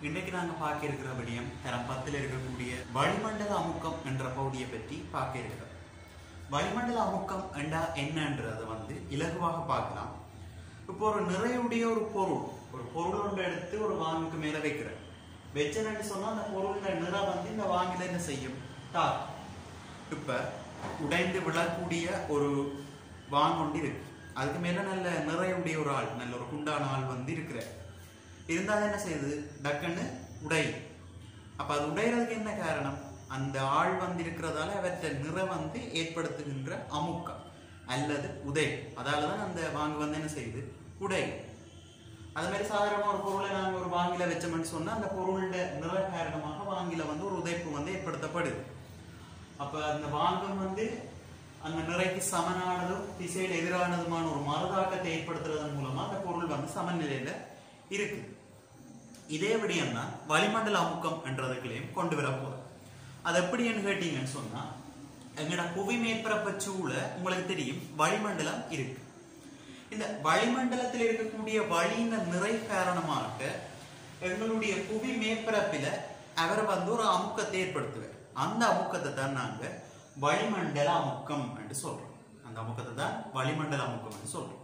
இன்றைக்கு நாங்க பார்க்க இருக்கிற விடயம் தரம் பத்தில் இருக்கக்கூடிய வளிமண்டல அமுக்கம் என்ற பகுதியை பற்றி பார்க்க இருக்கிறோம் வளிமண்டல அமுக்கம் என்றா என்னன்றதை வந்து இலகுவாக பார்க்கலாம் இப்போ ஒரு நிறையுடைய ஒரு பொருள் ஒரு பொருள் ஒன்று எடுத்து ஒரு வாங்குக்கு மேல வைக்கிறேன் வச்சேன்னு சொன்னா அந்த பொருளோட நிறம் வந்து இந்த வாங்கில என்ன செய்யும் தாக்கும் இப்ப உடைந்து விழக்கூடிய ஒரு வாங்க ஒன்று இருக்கு அதுக்கு மேல நல்ல நிறையுடைய ஒரு ஆள் நல்ல ஒரு குண்டான ஆள் வந்து இருக்கிறார் இருந்தாலும் என்ன செய்யுது டக்குன்னு உடை அப்ப அது உடையறதுக்கு என்ன காரணம் அந்த ஆள் வந்து இருக்கிறதால அவற்றை நிற வந்து ஏற்படுத்துகின்ற அமுக்கம் அல்லது உதை அதாலதான் அந்த வாங்கு வந்து என்ன செய்யுது உடை அது மாதிரி சாதாரண ஒரு பொருளை நாங்க ஒரு வாங்கில வச்சோம்னு சொன்னா அந்த பொருளோட நிற காரணமாக வாங்கில வந்து ஒரு உதைப்பு வந்து ஏற்படுத்தப்படுது அப்ப அந்த வாங்கம் வந்து அந்த நிறைக்கு சமனானதும் திசையில் எதிரானதுமான ஒரு மறுதாக்கத்தை ஏற்படுத்துறதன் மூலமா அந்த பொருள் வந்து சமநிலையில இருக்கு இதே விடயம் தான் வளிமண்டல அமுக்கம் என்றதுக்குள்ளேயும் கொண்டு வர போறோம் அது எப்படின்னு கேட்டீங்கன்னு சொன்னா எங்கட புவி மேற்பரப்பை சூழ உங்களுக்கு தெரியும் வளிமண்டலம் இருக்கு இந்த வளிமண்டலத்தில் இருக்கக்கூடிய வளியின் நிறை காரணமாக எங்களுடைய புவி மேற்பரப்பில அவர் வந்து ஒரு அமுக்கத்தை ஏற்படுத்துவார் அந்த அமுக்கத்தை தான் நாங்க வளிமண்டல அமுக்கம் என்று சொல்றோம் அந்த அமுக்கத்தை தான் வளிமண்டல அமுக்கம் என்று சொல்றோம்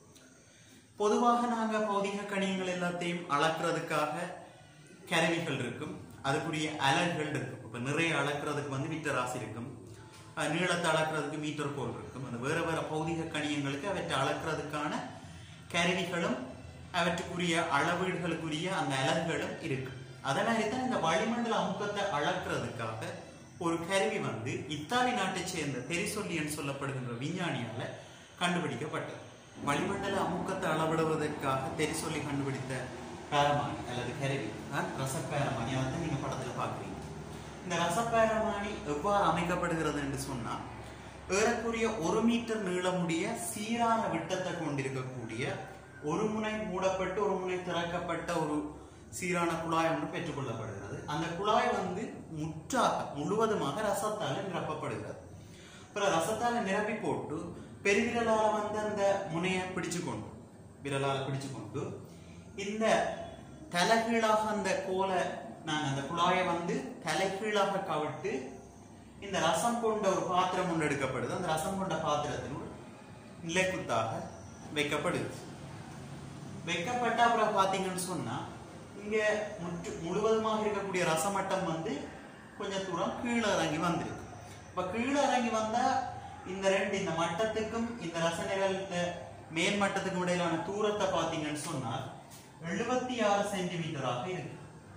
பொதுவாக நாங்க பௌதிக கணியங்கள் எல்லாத்தையும் அளக்கிறதுக்காக கருவிகள் இருக்கும் அதுக்குரிய அலகுகள் இருக்கும் இப்ப நிறைய அளக்கிறதுக்கு வந்து மீட்டர் ராசி இருக்கும் அஹ் நீளத்தை அளக்கிறதுக்கு மீட்டர் கோல் இருக்கும் அந்த வேற வேற பௌதிக கணியங்களுக்கு அவற்றை அளக்கிறதுக்கான கருவிகளும் அவற்றுக்குரிய அளவீடுகளுக்குரிய அந்த அலகுகளும் இருக்கு அதே மாதிரி தான் இந்த வளிமண்டல அமுக்கத்தை அளக்கிறதுக்காக ஒரு கருவி வந்து இத்தாலி நாட்டை சேர்ந்த தெரிசொல்லியன் சொல்லப்படுகின்ற விஞ்ஞானியால கண்டுபிடிக்கப்பட்டது வளிமண்டல அமுக்கத்தை அளவிடுவதற்காக தெரிசொல்லி கண்டுபிடித்த பேரமானி அல்லது கருவி தான் ரசப்பேரமானி அதை நீங்க படத்துல பாக்குறீங்க இந்த ரசப்பேரமானி எவ்வாறு அமைக்கப்படுகிறது என்று சொன்னா ஏறக்குறைய ஒரு மீட்டர் நீளமுடைய சீரான விட்டத்தை கொண்டிருக்கக்கூடிய ஒரு முனை மூடப்பட்டு ஒரு முனை திறக்கப்பட்ட ஒரு சீரான குழாய் ஒன்று பெற்றுக்கொள்ளப்படுகிறது அந்த குழாய் வந்து முற்றாக முழுவதுமாக ரசத்தால் நிரப்பப்படுகிறது அப்புறம் ரசத்தால நிரப்பி போட்டு பெருவிரலால வந்து அந்த முனையை பிடிச்சு கொண்டு விரலால பிடிச்சு கொண்டு இந்த தலைகீழாக அந்த கோலை நாங்க அந்த குழாயை வந்து தலைகீழாக கவிட்டு இந்த ரசம் கொண்ட ஒரு பாத்திரம் ஒன்று எடுக்கப்படுது அந்த ரசம் கொண்ட பாத்திரத்தினுள் நிலைக்குத்தாக வைக்கப்படுது வைக்கப்பட்ட அப்புறம் பாத்தீங்கன்னு சொன்னா இங்க முற்று முழுவதுமாக இருக்கக்கூடிய ரசமட்டம் வந்து கொஞ்சம் தூரம் கீழே இறங்கி வந்திருக்கு இப்ப கீழே இறங்கி வந்தா இந்த ரெண்டு இந்த மட்டத்துக்கும் இந்த ரச நிழல்ல மேல் மட்டத்துக்கும் இடையிலான தூரத்தை பாத்தீங்கன்னு சொன்னால் எழுபத்தி ஆறு சென்டிமீட்டராக இருக்கு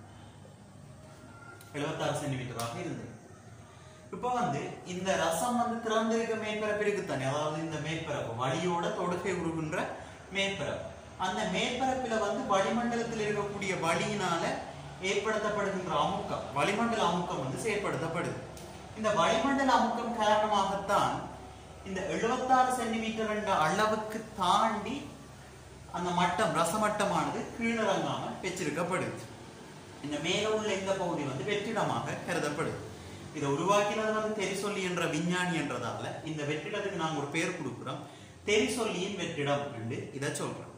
எழுபத்தாறு சென்டிமீட்டராக இருந்தது இப்போ வந்து இந்த ரசம் வந்து திறந்திருக்க மேற்பரப்பு இருக்குத்தானே அதாவது இந்த மேற்பரப்பு வழியோட தொடுகை உருகுன்ற மேற்பரப்பு அந்த மேற்பரப்பில வந்து வளிமண்டலத்தில் இருக்கக்கூடிய வழியினால ஏற்படுத்தப்படுகின்ற அமுக்கம் வளிமண்டல அமுக்கம் வந்து செயற்படுத்தப்படுது இந்த வளிமண்டல அமுக்கம் காரணமாகத்தான் இந்த எழுபத்தாறு சென்டிமீட்டர் என்ற அளவுக்கு தாண்டி அந்த மட்டம் ரசமட்டமானது கீழிறங்காம வச்சிருக்கப்படுது இந்த மேல உள்ள இந்த பகுதி வந்து வெற்றிடமாக கருதப்படுது இதை உருவாக்கினது வந்து தெரிசொல்லி என்ற விஞ்ஞானி என்றதால இந்த வெற்றிடத்துக்கு நாங்க ஒரு பேர் கொடுக்கிறோம் தெரிசொல்லியின் வெற்றிடம் என்று இதை சொல்றோம்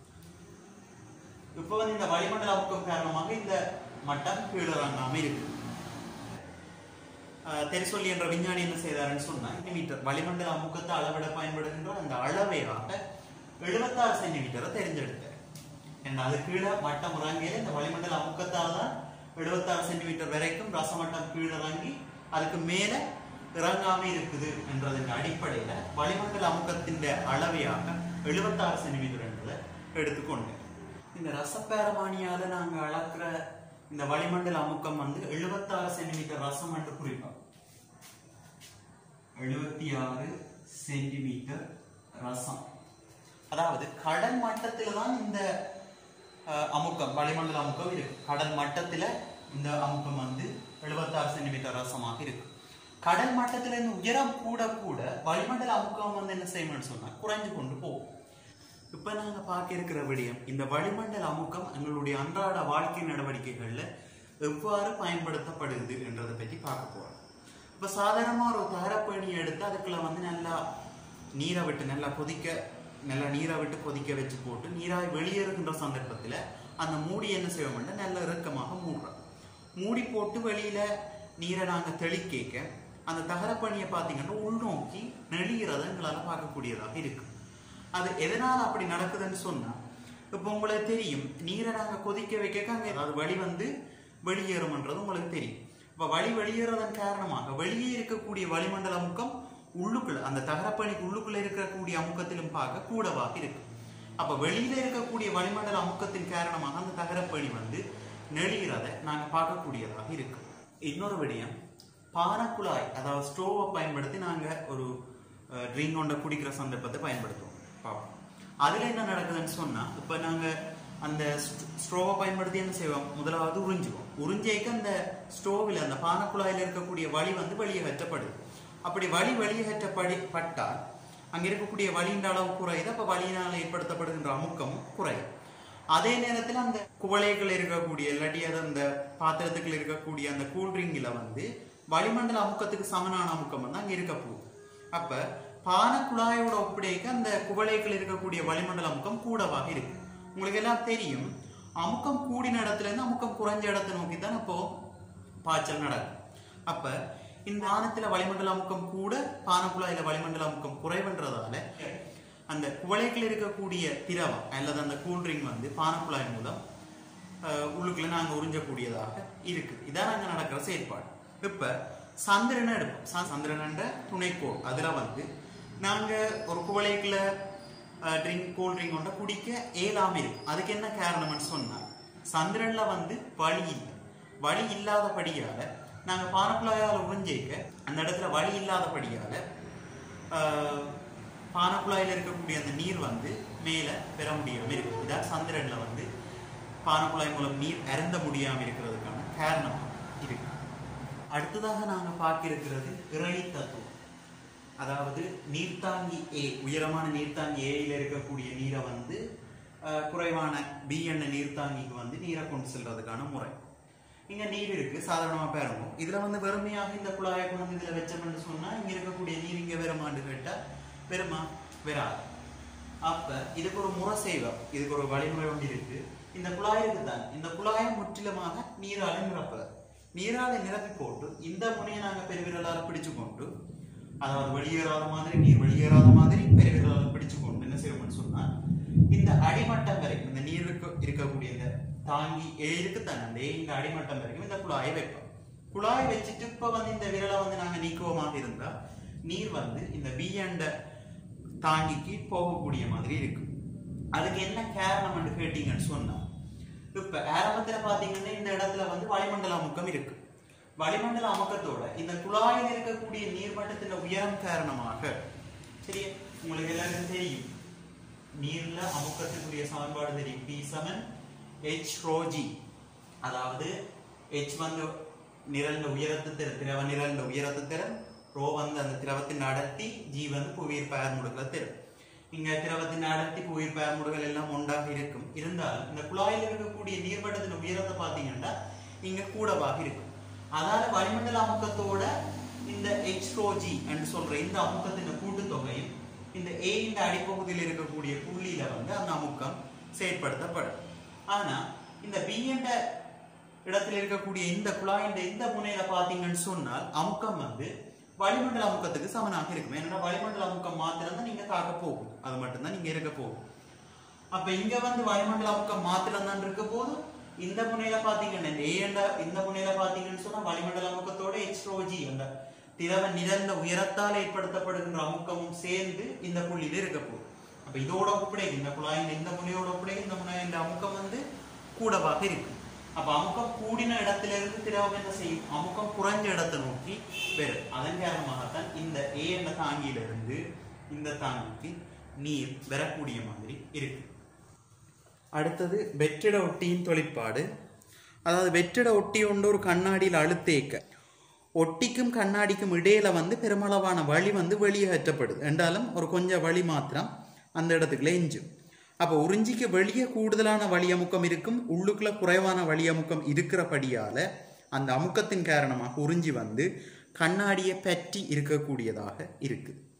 இப்போ வந்து இந்த வளிமண்டல அமுக்கம் காரணமாக இந்த மட்டம் கீழிறங்காம இருக்கு ஆஹ் தெரிசொல்லி என்ற விஞ்ஞானி என்ன செய்தாருன்னு சொன்னா மீட்டர் வளிமண்டல அமுக்கத்தை அளவிட பயன்படுகின்ற அந்த அளவையாக எழுபத்தாறு சென்டிமீட்டரை தெரிஞ்செடுத்தார் ஏன்னா அது கீழே மட்டம் இறங்கிய இந்த வளிமண்டல அமுக்கத்தால் தான் எழுபத்தாறு சென்டிமீட்டர் வரைக்கும் ரசமட்டம் கீழே இறங்கி அதுக்கு மேல இறங்காம இருக்குது என்றதன் அடிப்படையில வளிமண்டல அமுக்கத்தின் அளவையாக எழுபத்தாறு சென்டிமீட்டர் என்றதை எடுத்துக்கொண்டேன் இந்த ரசப்பேரமானியால நாங்க அளக்கிற இந்த வளிமண்டல அமுக்கம் வந்து எழுபத்தாறு சென்டிமீட்டர் ரசம் என்று குறிப்போம் எழுபத்தி ஆறு சென்டிமீட்டர் ரசம் அதாவது கடல் மட்டத்துல தான் இந்த அஹ், அமுக்கம் வளிமண்டல அமுக்கம் இருக்கு கடல் மட்டத்துல இந்த அமுக்கம் வந்து எழுபத்தாறு சென்டிமீட்டர் ரசமாக இருக்கு கடல் மட்டத்துல இருந்து உயரம் கூட கூட வளிமண்டல அமுக்கம் வந்து என்ன செய்யணும்னு சொன்னா குறைஞ்சு கொண்டு போகும் இப்ப நாங்க பார்க்க இருக்கிற விடயம் இந்த வளிமண்டல அமுக்கம் எங்களுடைய அன்றாட வாழ்க்கை நடவடிக்கைகள்ல எவ்வாறு பயன்படுத்தப்படுது என்றதை பற்றி பார்க்க போறோம் இப்ப சாதாரணமா ஒரு தகரப்பேணி எடுத்து அதுக்குள்ள வந்து நல்லா நீரை விட்டு நல்லா கொதிக்க நல்லா நீரை விட்டு கொதிக்க வச்சு போட்டு நீராய் வெளியேறுகின்ற சந்தர்ப்பத்துல அந்த மூடி என்ன செய்வோம்னா நல்ல இறுக்கமாக மூடுறோம் மூடி போட்டு வெளியில நீரை நாங்க தெளிக்க அந்த தகரப்பணியை பார்த்தீங்கன்னா உள்நோக்கி நெளிகிறத எங்களால பார்க்கக்கூடியதாக இருக்கு அது எதனால அப்படி நடக்குதுன்னு சொன்னா இப்போ உங்களுக்கு தெரியும் நீரை நாங்க கொதிக்க வைக்க அங்க அது வழி வந்து வெளியேறும்ன்றது உங்களுக்கு தெரியும் இப்ப வழி வெளியேறதன் காரணமாக வெளியே இருக்கக்கூடிய வளிமண்டல அமுக்கம் உள்ளுக்குள்ள அந்த தகரப்பணிக்கு உள்ளுக்குள்ள இருக்கக்கூடிய அமுக்கத்திலும் பார்க்க கூடவாக இருக்கு அப்ப வெளியில இருக்கக்கூடிய வளிமண்டல அமுக்கத்தின் காரணமாக அந்த தகரப்பணி வந்து நெளிகிறத நாங்க பார்க்கக்கூடியதாக இருக்கு இன்னொரு விடயம் பானக்குழாய் அதாவது ஸ்டோவை பயன்படுத்தி நாங்க ஒரு ட்ரிங்க் கொண்ட குடிக்கிற சந்தர்ப்பத்தை பயன்படுத்துவோம் பார்ப்போம் அதுல என்ன நடக்குதுன்னு சொன்னா இப்ப நாங்க அந்த ஸ்டோவை பயன்படுத்தி என்ன செய்வோம் முதலாவது உறிஞ்சுவோம் உறிஞ்சேக்கு அந்த ஸ்டோவில் அந்த பானக்குழாயில இருக்கக்கூடிய வழி வந்து வெளியேற்றப்படுது அப்படி வழி வெளியேற்றப்படி பட்டால் அங்க இருக்கக்கூடிய வலியின் அளவு குறையுது அப்ப வலியினால் ஏற்படுத்தப்படுகின்ற அமுக்கமும் குறையும் அதே நேரத்தில் அந்த குவளைகள் இருக்கக்கூடிய இல்லாட்டி அது அந்த பாத்திரத்துக்குள்ள இருக்கக்கூடிய அந்த கூல்ட்ரிங்கில வந்து வளிமண்டல அமுக்கத்துக்கு சமனான அமுக்கம் வந்து அங்க இருக்க போகுது அப்ப பான குழாயோட ஒப்படைக்க அந்த குவளைகள் இருக்கக்கூடிய வளிமண்டல அமுக்கம் கூடவாக இருக்கு உங்களுக்கு எல்லாம் தெரியும் அமுக்கம் கூடின இடத்துல இருந்து அமுக்கம் குறைஞ்ச இடத்தை நோக்கி தான் அப்போ பாய்ச்சல் நடக்கும் அப்ப இந்த ஆனத்துல வளிமண்டல அமுக்கம் கூட பானக்குழாயில வளிமண்டல அமுக்கம் குறைவுன்றதால அந்த குவளைகள் இருக்கக்கூடிய திரவம் அல்லது அந்த கூல்ட்ரிங்க் வந்து பானக்குழாய் மூலம் அஹ், உள்ளுக்குள்ள நாங்க உறிஞ்சக்கூடியதாக இருக்கு இதான் நாங்க நடக்கிற செயற்பாடு இப்ப சந்திரனை எடுப்போம் ச- சந்திரனன்ற துணைக்கோள் அதுல வந்து நாங்க ஒரு குவளைக்குள்ள ட்ரிங்க் கூல் ட்ரிங்க் கொண்ட குடிக்க ஏலாம இருக்கு அதுக்கு என்ன காரணம்னு சொன்னா சந்திரன்ல வந்து வழி இல்லை வழி இல்லாதபடியால நாங்க பானக்குழாயால உறிஞ்சிக்க அந்த இடத்துல வழி இல்லாதபடியால ஆஹ், பானக்குழாயில இருக்கக்கூடிய அந்த நீர் வந்து மேல பெற முடியாம இருக்கு இதான் சந்திரன்ல வந்து பானக்குழாய் மூலம் நீர் அருந்த முடியாம இருக்கிறதுக்கான காரணம் இருக்கு அடுத்ததாக நாங்க பார்க்க இருக்கிறது இறை தத்துவம் அதாவது நீர்த்தாங்கி ஏ உயரமான நீர்த்தாங்கி ஏல இருக்கக்கூடிய நீரை வந்து ஆஹ், குறைவான பி எண்ண நீர்த்தாங்கிக்கு வந்து நீரை கொண்டு செல்றதுக்கான முறை இங்க நீர் இருக்கு சாதாரணமா பாருங்க இதுல வந்து வெறுமையாக இந்த குழாயை கொண்டு வந்து இதுல வச்சோம்னு சொன்னா இங்க இருக்கக்கூடிய நீர் இங்க வருமான்னு கேட்டா வருமா வராது அப்ப இதுக்கு ஒரு முறை செய்வோம் இதுக்கு ஒரு வழிமுறை ஒன்று இருக்கு இந்த குழாய் இருக்குதான் இந்த குழாயை முற்றிலுமாக நீரால நிரப்புறது நீரால நிரப்பி போட்டு இந்த முனையை நாங்க பெருவிரலால பிடிச்சு கொண்டு அதாவது வெளியேறாத மாதிரி நீர் வெளியேறாத மாதிரி பெருவிரலால பிடிச்சு கொண்டு என்ன செய்வோம்னு சொன்னா இந்த அடிமட்டம் வரைக்கும் இந்த நீர் இருக்க- இருக்கக்கூடிய இந்த தாங்கி ஏ இருக்குத்தானே அந்த ஏ இந்த அடிமட்டம் வரைக்கும் இந்த குழாயை வைப்போம் குழாய் வச்சுட்டு இப்ப வந்து இந்த விரலை வந்து நாங்க நீக்குவோமாக இருந்தா நீர் வந்து இந்த பி அண்ட தாங்கிக்கு போகக்கூடிய மாதிரி இருக்கும் அதுக்கு என்ன காரணம்னு கேட்டீங்கன்னு சொன்னா இப்ப ஆரம்பத்துல பாத்தீங்கன்னா இந்த இடத்துல வந்து வளிமண்டல அமுக்கம் இருக்கு வளிமண்டல அமுக்கத்தோட இந்த குழாயில் இருக்கக்கூடிய நீர்மட்டத்தின் உயரம் காரணமாக சரியா உங்களுக்கு எல்லாருக்கும் தெரியும் நீர்ல அமுக்கத்துக்குரிய சமன்பாடு தெரியும் பி சமன் ஹெச் ரோஜி அதாவது ஹெச் வந்து நிரல்ந்த உயரத்து திறன் திரவ நிரல்ந்த உயரத்து திறன் ரோ வந்து அந்த திரவத்தின் அடர்த்தி ஜி வந்து புவியீர் பயன்முடுகளை திறன் இங்க திரவத்தின் அடர்த்தி புவியீர் பயன்முடுகள் எல்லாம் ஒன்றாக இருக்கும் இருந்தாலும் இந்த குழாயில் இருக்கக்கூடிய நீர்மட்டத்தின் உயரத்தை பாத்தீங்கன்னா இங்க கூடவாக இருக்கும் அதால வளிமண்டல அமுக்கத்தோட இந்த ஹெச் ரோஜி என்று சொல்ற இந்த அமுக்கத்தின் கூட்டுத்தொகையும் இந்த ஏ இந்த அடிப்பகுதியில் இருக்கக்கூடிய புள்ளியில வந்து அந்த அமுக்கம் செயற்படுத்தப்படும் ஆனா இந்த பி என்ற இடத்துல இருக்கக்கூடிய இந்த குழாயின் இந்த முனையில பாத்தீங்கன்னு சொன்னால் அமுக்கம் வந்து வளிமண்டல அமுக்கத்துக்கு சமனாக இருக்கும் ஏன்னா வளிமண்டல அமுக்கம் மாத்திரம் தான் நீங்க தாக்க போகும் அது மட்டும்தான் நீங்க இருக்க போகும் அப்ப இங்க வந்து வளிமண்டல அமுக்கம் மாத்திரம் தான் இருக்க போது இந்த முனையில பாத்தீங்கன்னா இந்த A என்ற இந்த முனையில பாத்தீங்கன்னு சொன்னா வளிமண்டல அமுக்கத்தோட எக்ஸ்ட்ரோஜி அந்த திரவ நிரந்த உயரத்தால் ஏற்படுத்தப்படுகின்ற அமுக்கமும் சேர்ந்து இந்த புள்ளியில இருக்க போகுது அப்ப இதோட ஒப்படை இந்த குழாயின் இந்த முனையோட ஒப்படை இந்த முனை இந்த அமுக்கம் வந்து கூடவாக இருக்கு அப்ப அமுக்கம் கூடின இடத்துல இருந்து திரவம் என்ன செய்யும் அமுக்கம் குறைஞ்ச இடத்தை நோக்கி வரும் அதன் காரணமாகத்தான் இந்த ஏ என்ற தாங்கியில இருந்து இந்த தாங்கிக்கு நீர் வரக்கூடிய மாதிரி இருக்கு அடுத்தது வெற்றிட ஒட்டியின் தொழிற்பாடு அதாவது வெற்றிட ஒட்டி கொண்டு ஒரு கண்ணாடியில் அழுத்தேக்க ஒட்டிக்கும் கண்ணாடிக்கும் இடையில வந்து பெருமளவான வழி வந்து வெளியேற்றப்படுது என்றாலும் ஒரு கொஞ்சம் வழி மாத்திரம் அந்த இடத்துக்குள்ள எஞ்சும் அப்போ உறிஞ்சிக்கு வெளியே கூடுதலான வழி அமுக்கம் இருக்கும் உள்ளுக்குள்ள குறைவான வழி அமுக்கம் இருக்கிறபடியால அந்த அமுக்கத்தின் காரணமாக உறிஞ்சி வந்து கண்ணாடியை பற்றி இருக்கக்கூடியதாக இருக்குது